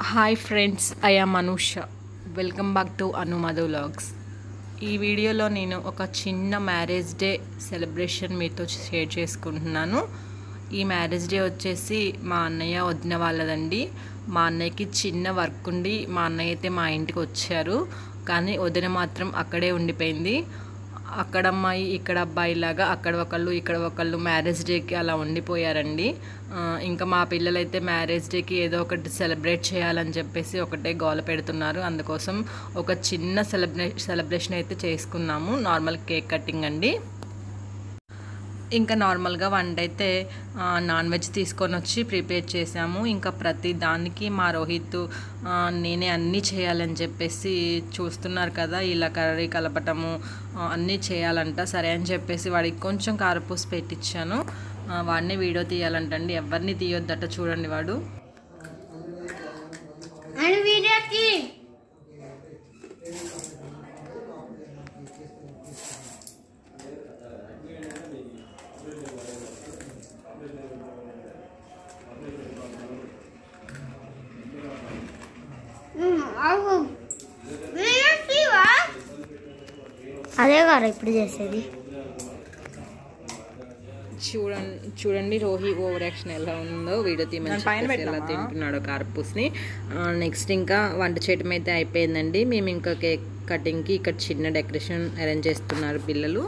Hi friends I am Anusha welcome back to Anu Madhu vlogs ఈ వీడియోలో నేను ఒక చిన్న మ్యారేజ్ డే సెలబ్రేషన్ మీతో షేర్ చేసుకుంటున్నాను ఈ మ్యారేజ్ డే వచ్చేసి మా అన్నయ్య వదిన వాళ్ళదండి మా అన్నయ్యకి చిన్న వర్క్ ఉండి మా అన్నయ్య అయితే మా ఇంటికి వచ్చారు కానీ వదిన మాత్రం అక్కడే ఉండిపోయింది అక్కడ అమ్మాయి ఇక్కడ అబ్బాయి లాగా అక్కడ ఒకళ్ళు ఇక్కడ ఒకళ్ళు మ్యారేజ్ డేకి అలా ఉండిపోయారండి ఆ, ఇంకా మా పిల్లలైతే మ్యారేజ్ డేకి ఏదో ఒకటి సెలబ్రేట్ చేయాలని చెప్పేసి ఒకటే గోల పెడుతున్నారు అందుకోసం ఒక చిన్న సెలబ్రే సెలబ్రేషన్ అయితే చేసుకున్నాము నార్మల్ కేక్ కటింగ్ అండి ఇంకా నార్మల్గా వంట అయితే ఆ, నాన్ వెజ్ తీసుకొని వచ్చి ప్రిపేర్ చేసాము ఇంకా ప్రతి దానికి మా రోహిత్ ఆ, నేనే అన్నీ చేయాలని చెప్పేసి చూస్తున్నారు కదా ఇలా కర్రీ కలపటము ఆ, అన్నీ చేయాలంట సరే అని చెప్పేసి వాడికి కొంచెం కారపూసి పెట్టించాను ఆ, వాడిని వీడియో తీయాలంటండి ఎవరిని తీయొద్దట చూడండి వాడు అని వీడియోకి అదే కదా ఇప్పుడు చేసేది చూడండి చూడండి రోహి ఓవర్ యాక్షన్ ఎలా ఉందో వీడియో తీయమని చెప్పేసి ఎలా తింటున్నాడో కారపూస్ని నెక్స్ట్ ఇంకా వంట చేయటం అయితే అయిపోయిందండి మేము ఇంకా కేక్ కటింగ్కి ఇక్కడ చిన్న డెకరేషన్ అరేంజ్ చేస్తున్నారు పిల్లలు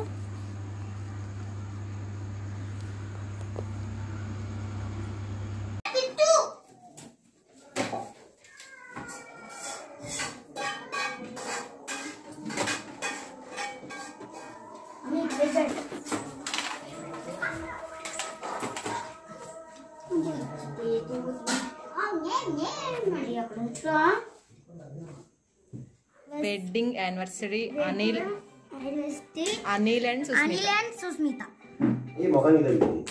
wedding anniversary Anil Anil and Susmita Anil and Susmita ఈ ముఖానికి తగ్గింది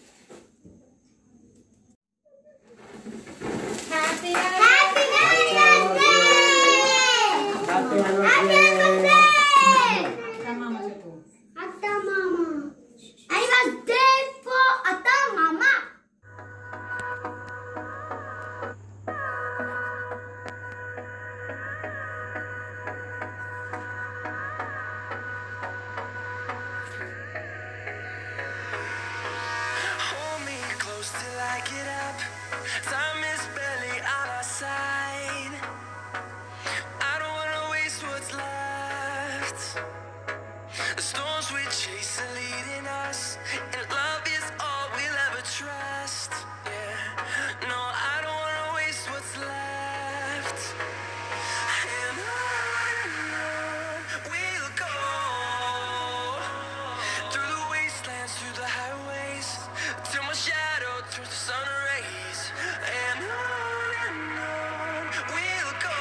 అత్త మామ ఐ వాస్ దేర్ ఫర్ అత్త మామ Hold me close till I get up. Time is barely on our side. I don't wanna waste what's left. The storms we chase are leading us, and love is all we'll ever trust. Yeah, no, I don't wanna waste what's left. And on and on we'll go through the wastelands, through the highways, till my shadow turns to sun rays. And on and on we'll go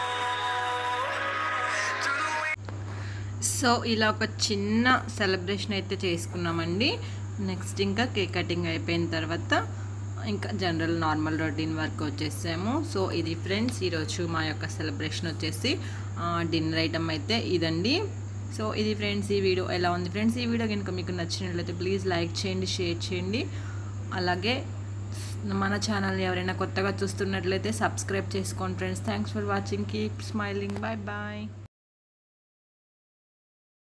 through the wastelands. So ఇలా ఒక చిన్న celebration అయితే చేసుకున్నామండి next ఇంకా cake cutting అయిపోయిన తర్వాత ఇంకా general normal routine work వచ్చేసాము సో ఇది ఫ్రెండ్స్ ఈరోజు మా యొక్క సెలబ్రేషన్ వచ్చేసి డిన్నర్ ఐటమ్ అయితే ఇదండి సో ఇది ఫ్రెండ్స్ ఈ వీడియో ఎలా ఉంది ఫ్రెండ్స్ ఈ వీడియో కనుక మీకు నచ్చినట్లయితే ప్లీజ్ లైక్ చేయండి షేర్ చేయండి అలాగే మన ఛానల్ ఎవరైనా కొత్తగా చూస్తున్నట్లయితే సబ్స్క్రైబ్ చేసుకోండి friends thanks for watching keep smiling bye bye